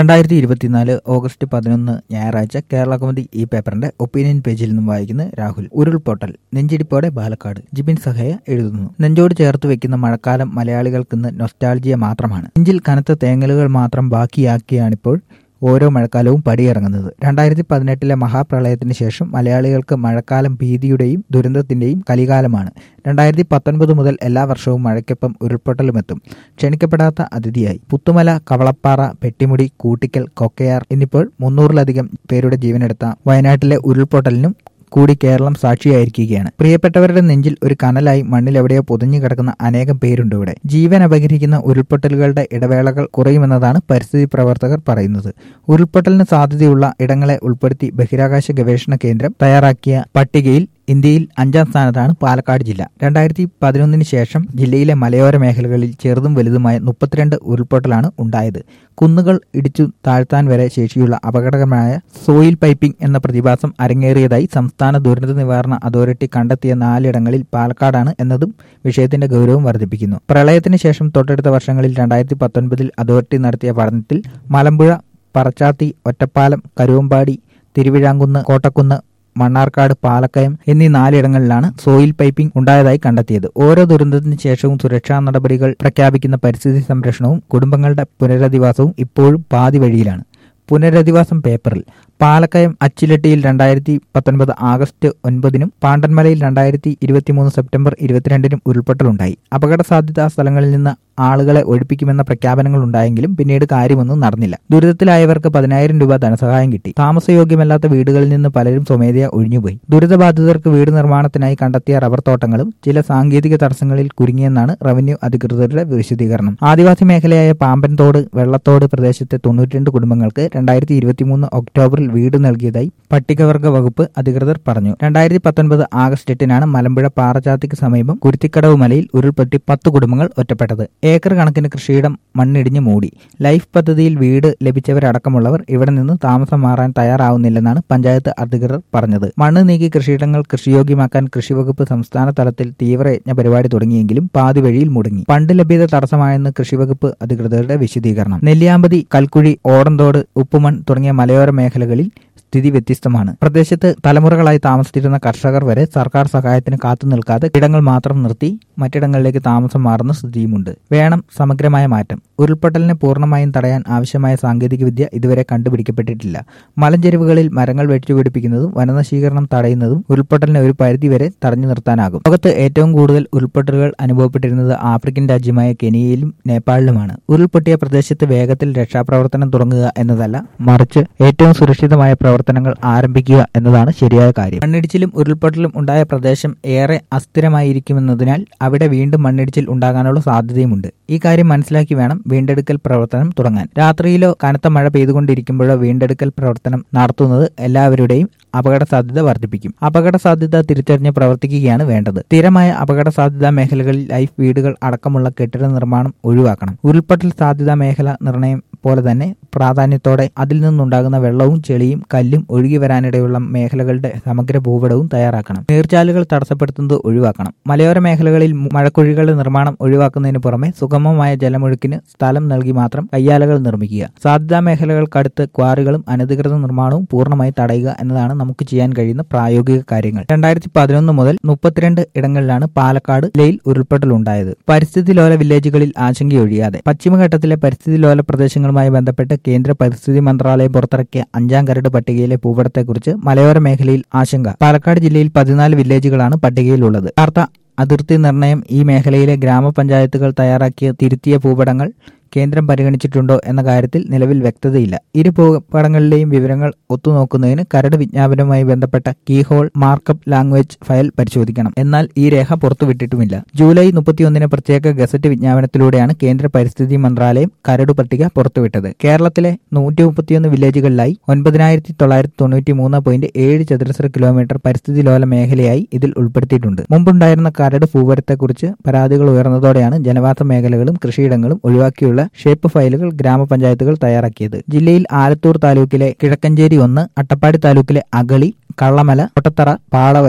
രണ്ടായിരത്തി ഇരുപത്തിനാല് ഓഗസ്റ്റ് പതിനൊന്ന് ഞായറാഴ്ച കേരള കൗമുദി ഈ പേപ്പറിന്റെ ഒപ്പീനിയൻ പേജിൽ നിന്നും വായിക്കുന്ന രാഹുൽ ഉരുൾപൊട്ടൽ നെഞ്ചിടിപ്പോടെ പാലക്കാട് ജിബിൻ സഹയ എഴുതുന്നു നെഞ്ചോട് ചേർത്ത് വെക്കുന്ന മഴക്കാലം മലയാളികൾക്കിന്ന് നൊസ്റ്റാൾജിയ മാത്രമാണ് നെഞ്ചിൽ കനത്ത തേങ്ങലുകൾ മാത്രം ബാക്കിയാക്കിയാണിപ്പോൾ ഓരോ മഴക്കാലവും പടിയിറങ്ങുന്നത് രണ്ടായിരത്തി പതിനെട്ടിലെ മഹാപ്രളയത്തിന് ശേഷം മലയാളികൾക്ക് മഴക്കാലം ഭീതിയുടെയും ദുരന്തത്തിന്റെയും കലികാലമാണ് രണ്ടായിരത്തി പത്തൊൻപത് മുതൽ എല്ലാ വർഷവും മഴയ്ക്കൊപ്പം ഉരുൾപൊട്ടലുമെത്തും ക്ഷണിക്കപ്പെടാത്ത അതിഥിയായി പുത്തുമല കവളപ്പാറ പെട്ടിമുടി കൂട്ടിക്കൽ കൊക്കയാർ എന്നിപ്പോൾ മുന്നൂറിലധികം പേരുടെ ജീവനെടുത്ത വയനാട്ടിലെ ഉരുൾപൊട്ടലിനും കൂടി കേരളം സാക്ഷിയായിരിക്കുകയാണ് പ്രിയപ്പെട്ടവരുടെ നെഞ്ചിൽ ഒരു കനലായി മണ്ണിൽ എവിടെയോ പൊതിഞ്ഞു കിടക്കുന്ന അനേകം പേരുണ്ട് ഇവിടെ ജീവൻ അപഹരിക്കുന്ന ഉരുൾപൊട്ടലുകളുടെ ഇടവേളകൾ കുറയുമെന്നതാണ് പരിസ്ഥിതി പ്രവർത്തകർ പറയുന്നത് ഉരുൾപൊട്ടലിന് സാധ്യതയുള്ള ഇടങ്ങളെ ഉൾപ്പെടുത്തി ബഹിരാകാശ ഗവേഷണ കേന്ദ്രം തയ്യാറാക്കിയ പട്ടികയിൽ ഇന്ത്യയിൽ അഞ്ചാം സ്ഥാനത്താണ് പാലക്കാട് ജില്ല രണ്ടായിരത്തി പതിനൊന്നിന് ശേഷം ജില്ലയിലെ മലയോര മേഖലകളിൽ ചെറുതും വലുതുമായ മുപ്പത്തിരണ്ട് ഉരുൾപൊട്ടലാണ് ഉണ്ടായത് കുന്നുകൾ ഇടിച്ചു താഴ്ത്താൻ വരെ ശേഷിയുള്ള അപകടകരമായ സോയിൽ പൈപ്പിംഗ് എന്ന പ്രതിഭാസം അരങ്ങേറിയതായി സംസ്ഥാന ദുരന്ത നിവാരണ അതോറിറ്റി കണ്ടെത്തിയ നാലിടങ്ങളിൽ പാലക്കാടാണ് എന്നതും വിഷയത്തിന്റെ ഗൗരവം വർദ്ധിപ്പിക്കുന്നു പ്രളയത്തിന് ശേഷം തൊട്ടടുത്ത വർഷങ്ങളിൽ രണ്ടായിരത്തി പത്തൊൻപതിൽ അതോറിറ്റി നടത്തിയ പഠനത്തിൽ മലമ്പുഴ പറച്ചാത്തി ഒറ്റപ്പാലം കരുവമ്പാടി തിരുവിഴാങ്കുന്ന് കോട്ടക്കുന്ന് മണ്ണാർക്കാട് പാലക്കയം എന്നീ നാലിടങ്ങളിലാണ് സോയിൽ പൈപ്പിംഗ് ഉണ്ടായതായി കണ്ടെത്തിയത് ഓരോ ദുരന്തത്തിന് ശേഷവും സുരക്ഷാ നടപടികൾ പ്രഖ്യാപിക്കുന്ന പരിസ്ഥിതി സംരക്ഷണവും കുടുംബങ്ങളുടെ പുനരധിവാസവും ഇപ്പോഴും പാതി വഴിയിലാണ് പുനരധിവാസം പേപ്പറിൽ പാലക്കയം അച്ചിലട്ടിയിൽ രണ്ടായിരത്തി പത്തൊൻപത് ആഗസ്റ്റ് ഒൻപതിനും പാണ്ടൻമലയിൽ രണ്ടായിരത്തി ഇരുപത്തിമൂന്ന് സെപ്റ്റംബർ ഇരുപത്തിരണ്ടിനും ഉരുൾപൊട്ടലുണ്ടായി അപകട സാധ്യതാ സ്ഥലങ്ങളിൽ നിന്ന് ആളുകളെ ഒഴിപ്പിക്കുമെന്ന പ്രഖ്യാപനങ്ങൾ ഉണ്ടായെങ്കിലും പിന്നീട് കാര്യമൊന്നും നടന്നില്ല ദുരിതത്തിലായവർക്ക് പതിനായിരം രൂപ ധനസഹായം കിട്ടി താമസയോഗ്യമല്ലാത്ത വീടുകളിൽ നിന്ന് പലരും സ്വമേധയാ ഒഴിഞ്ഞുപോയി ദുരിതബാധിതർക്ക് വീട് നിർമ്മാണത്തിനായി കണ്ടെത്തിയ റബ്ബർ തോട്ടങ്ങളും ചില സാങ്കേതിക തടസ്സങ്ങളിൽ കുരുങ്ങിയെന്നാണ് റവന്യൂ അധികൃതരുടെ വിശദീകരണം ആദിവാസി മേഖലയായ പാമ്പൻതോട് വെള്ളത്തോട് പ്രദേശത്തെ തൊണ്ണൂറ്റിരണ്ട് കുടുംബങ്ങൾക്ക് രണ്ടായിരത്തി ഇരുപത്തിമൂന്ന് ഒക്ടോബറിൽ വീട് നൽകിയതായി പട്ടികവർഗ വകുപ്പ് അധികൃതർ പറഞ്ഞു രണ്ടായിരത്തി പത്തൊൻപത് ആഗസ്റ്റ് എട്ടിനാണ് മലമ്പുഴ പാറച്ചാത്തിക്ക് സമീപം കുരുത്തിക്കടവ് മലയിൽ ഉരുൾപൊട്ടി പത്ത് കുടുംബങ്ങൾ ഒറ്റപ്പെട്ടത് ഏക്കർ കണക്കിന് കൃഷിയിടം മണ്ണിടിഞ്ഞ് മൂടി ലൈഫ് പദ്ധതിയിൽ വീട് ലഭിച്ചവരടക്കമുള്ളവർ ഇവിടെ നിന്ന് താമസം മാറാൻ തയ്യാറാവുന്നില്ലെന്നാണ് പഞ്ചായത്ത് അധികൃതർ പറഞ്ഞത് മണ്ണ് നീക്കി കൃഷിയിടങ്ങൾ കൃഷിയോഗ്യമാക്കാൻ കൃഷിവകുപ്പ് സംസ്ഥാന തലത്തിൽ തീവ്രയജ്ഞ പരിപാടി തുടങ്ങിയെങ്കിലും പാതി വഴിയിൽ മുടങ്ങി ഫണ്ട് ലഭ്യത തടസ്സമായെന്ന് കൃഷിവകുപ്പ് അധികൃതരുടെ വിശദീകരണം നെല്ലിയാമ്പതി കൽക്കുഴി ഓടന്തോട് ഉപ്പുമൺ തുടങ്ങിയ മലയോര മേഖലകളിൽ സ്ഥിതി വ്യത്യസ്തമാണ് പ്രദേശത്ത് തലമുറകളായി താമസിച്ചിരുന്ന കർഷകർ വരെ സർക്കാർ സഹായത്തിന് കാത്തു നിൽക്കാതെ ഇടങ്ങൾ മാത്രം നിർത്തി മറ്റിടങ്ങളിലേക്ക് താമസം മാറുന്ന സ്ഥിതിയുമുണ്ട് വേണം സമഗ്രമായ മാറ്റം ഉരുൾപൊട്ടലിനെ പൂർണ്ണമായും തടയാൻ ആവശ്യമായ സാങ്കേതികവിദ്യ ഇതുവരെ കണ്ടുപിടിക്കപ്പെട്ടിട്ടില്ല മലഞ്ചെരുവുകളിൽ മരങ്ങൾ വെച്ചുപിടിപ്പിക്കുന്നതും വനനശീകരണം തടയുന്നതും ഉരുൾപൊട്ടലിനെ ഒരു പരിധിവരെ തടഞ്ഞു നിർത്താനാകും ലോകത്ത് ഏറ്റവും കൂടുതൽ ഉരുൾപൊട്ടലുകൾ അനുഭവപ്പെട്ടിരുന്നത് ആഫ്രിക്കൻ രാജ്യമായ കെനിയയിലും നേപ്പാളിലുമാണ് ഉരുൾപൊട്ടിയ പ്രദേശത്ത് വേഗത്തിൽ രക്ഷാപ്രവർത്തനം തുടങ്ങുക എന്നതല്ല മറിച്ച് ഏറ്റവും സുരക്ഷിതമായ പ്രവർത്തനങ്ങൾ ആരംഭിക്കുക എന്നതാണ് ശരിയായ കാര്യം മണ്ണിടിച്ചിലും ഉരുൾപൊട്ടലും ഉണ്ടായ പ്രദേശം ഏറെ അസ്ഥിരമായിരിക്കുമെന്നതിനാൽ അവിടെ വീണ്ടും മണ്ണിടിച്ചിൽ ഉണ്ടാകാനുള്ള സാധ്യതയുമുണ്ട് ഈ കാര്യം മനസ്സിലാക്കി വേണം വീണ്ടെടുക്കൽ പ്രവർത്തനം തുടങ്ങാൻ രാത്രിയിലോ കനത്ത മഴ പെയ്തുകൊണ്ടിരിക്കുമ്പോഴോ വീണ്ടെടുക്കൽ പ്രവർത്തനം നടത്തുന്നത് എല്ലാവരുടെയും അപകട സാധ്യത വർദ്ധിപ്പിക്കും അപകട സാധ്യത തിരിച്ചറിഞ്ഞ് പ്രവർത്തിക്കുകയാണ് വേണ്ടത് സ്ഥിരമായ അപകട സാധ്യതാ മേഖലകളിൽ ലൈഫ് വീടുകൾ അടക്കമുള്ള കെട്ടിട നിർമ്മാണം ഒഴിവാക്കണം ഉരുൾപൊട്ടൽ സാധ്യതാ മേഖല നിർണയം പോലെ തന്നെ പ്രാധാന്യത്തോടെ അതിൽ നിന്നുണ്ടാകുന്ന വെള്ളവും ചെളിയും കല്ലും ഒഴുകി വരാനിടയുള്ള മേഖലകളുടെ സമഗ്ര ഭൂപടവും തയ്യാറാക്കണം നീർച്ചാലുകൾ തടസ്സപ്പെടുത്തുന്നത് ഒഴിവാക്കണം മലയോര മേഖലകളിൽ മഴക്കുഴികളുടെ നിർമ്മാണം ഒഴിവാക്കുന്നതിന് പുറമെ സുഗമമായ ജലമൊഴുക്കിന് സ്ഥലം നൽകി മാത്രം കയ്യാലകൾ നിർമ്മിക്കുക സാധ്യതാ മേഖലകൾക്കടുത്ത് ക്വാറികളും അനധികൃത നിർമ്മാണവും പൂർണ്ണമായി തടയുക എന്നതാണ് നമുക്ക് ചെയ്യാൻ കഴിയുന്ന പ്രായോഗിക കാര്യങ്ങൾ രണ്ടായിരത്തി പതിനൊന്ന് മുതൽ മുപ്പത്തിരണ്ട് ഇടങ്ങളിലാണ് പാലക്കാട് ജില്ലയിൽ ഉരുൾപൊട്ടലുണ്ടായത് പരിസ്ഥിതി ലോല വില്ലേജുകളിൽ ആശങ്കയൊഴിയാതെ പശ്ചിമഘട്ടത്തിലെ പരിസ്ഥിതി ലോല പ്രദേശങ്ങളുമായി ബന്ധപ്പെട്ട് കേന്ദ്ര പരിസ്ഥിതി മന്ത്രാലയം പുറത്തിറക്കിയ അഞ്ചാം കരട് പട്ടികയിലെ ഭൂപടത്തെക്കുറിച്ച് മലയോര മേഖലയിൽ ആശങ്ക പാലക്കാട് ജില്ലയിൽ പതിനാല് വില്ലേജുകളാണ് പട്ടികയിലുള്ളത് യഥാർത്ഥ അതിർത്തി നിർണയം ഈ മേഖലയിലെ ഗ്രാമപഞ്ചായത്തുകൾ തയ്യാറാക്കിയ തിരുത്തിയ ഭൂപടങ്ങൾ കേന്ദ്രം പരിഗണിച്ചിട്ടുണ്ടോ എന്ന കാര്യത്തിൽ നിലവിൽ വ്യക്തതയില്ല ഇരു ഭൂപടങ്ങളിലെയും വിവരങ്ങൾ ഒത്തുനോക്കുന്നതിന് കരട് വിജ്ഞാപനവുമായി ബന്ധപ്പെട്ട കീഹോൾ മാർക്കപ്പ് ലാംഗ്വേജ് ഫയൽ പരിശോധിക്കണം എന്നാൽ ഈ രേഖ പുറത്തുവിട്ടിട്ടുമില്ല ജൂലൈ മുപ്പത്തിയൊന്നിന് പ്രത്യേക ഗസറ്റ് വിജ്ഞാപനത്തിലൂടെയാണ് കേന്ദ്ര പരിസ്ഥിതി മന്ത്രാലയം കരട് പട്ടിക പുറത്തുവിട്ടത് കേരളത്തിലെ നൂറ്റി മുപ്പത്തിയൊന്ന് വില്ലേജുകളിലായി ഒൻപതിനായിരത്തി തൊള്ളായിരത്തി തൊണ്ണൂറ്റി മൂന്ന് പോയിന്റ് ഏഴ് ചതുരശ്ര കിലോമീറ്റർ പരിസ്ഥിതി ലോല മേഖലയായി ഇതിൽ ഉൾപ്പെടുത്തിയിട്ടുണ്ട് മുമ്പുണ്ടായിരുന്ന കരട് ഭൂപടത്തെക്കുറിച്ച് പരാതികൾ ഉയർന്നതോടെയാണ് ജനവാസ മേഖലകളും കൃഷിയിടങ്ങളും ഒഴിവാക്കിയുള്ള ഷേപ്പ് ഫയലുകൾ ഗ്രാമപഞ്ചായത്തുകൾ തയ്യാറാക്കിയത് ജില്ലയിൽ ആലത്തൂർ താലൂക്കിലെ കിഴക്കഞ്ചേരി ഒന്ന് അട്ടപ്പാടി താലൂക്കിലെ അഗളി കള്ളമല കൊട്ടത്തറ പാളവയൽ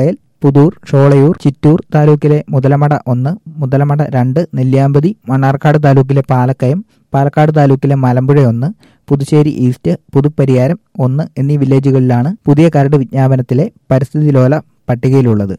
പുതൂർ ഷോളയൂർ ചിറ്റൂർ താലൂക്കിലെ മുതലമട ഒന്ന് മുതലമട രണ്ട് നെല്ലിയാമ്പതി മണ്ണാർക്കാട് താലൂക്കിലെ പാലക്കയം പാലക്കാട് താലൂക്കിലെ മലമ്പുഴ ഒന്ന് പുതുശ്ശേരി ഈസ്റ്റ് പുതുപ്പരിയാരം ഒന്ന് എന്നീ വില്ലേജുകളിലാണ് പുതിയ കരട് വിജ്ഞാപനത്തിലെ പരിസ്ഥിതി ലോല പട്ടികയിലുള്ളത്